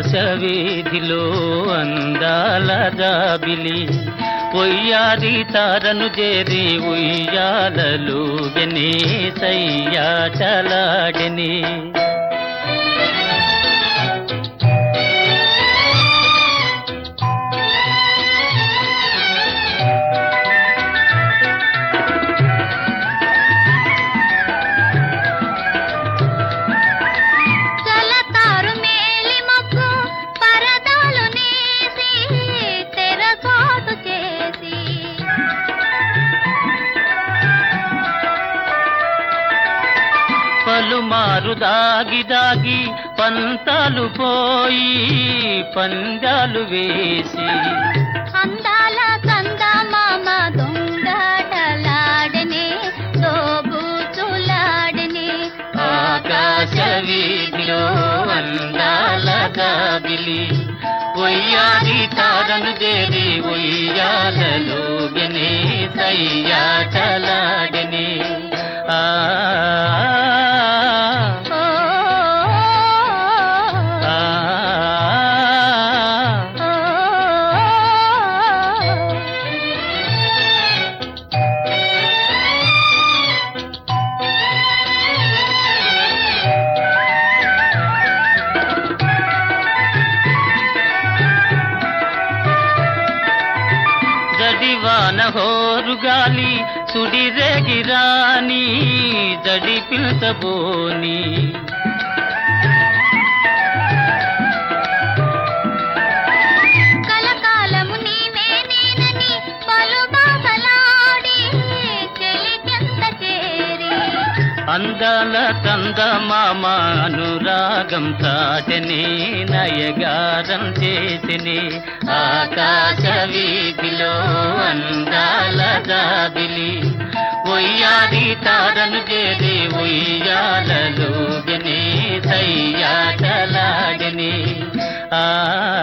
ఆకాశ వీధిలో అందాల జాబిలి పొయ్యాది తారను చేరి ఉయ్యాలలు గని సయ్యా చలాడని చలతారు మేలి మబ్బు పరదాలు నేసి తెరచాటు చేసి పలుమారు దాగి దాగి పంతాలు పోయి పందాలు వేసి అందాల చందమామ దొంగటలాడనే దోబూచులాడనే ఆకాశ వీధిలో అందాల గాబిలి ఒయ్యాది తారను చేరి ఒయ్యాలలో గనే సయ్యాటలాడని ఆ ఓ, ఆ, ఓ, జడివాన హోరు గాలి సుడిరేగిరాని జడి పిల్చబోని కలకాలము నీవే నేనని పలు బాధలాడి చెలికెంత చేరి అందాల కందమామ అనురాగం చాటని నయగారం చేసిని ఆకాశ వీధిలో అందాల జాబిలి ఒయ్యాది తారను చేరి ఉయ్యాలలో గని సయ్యాటలాగని ఆ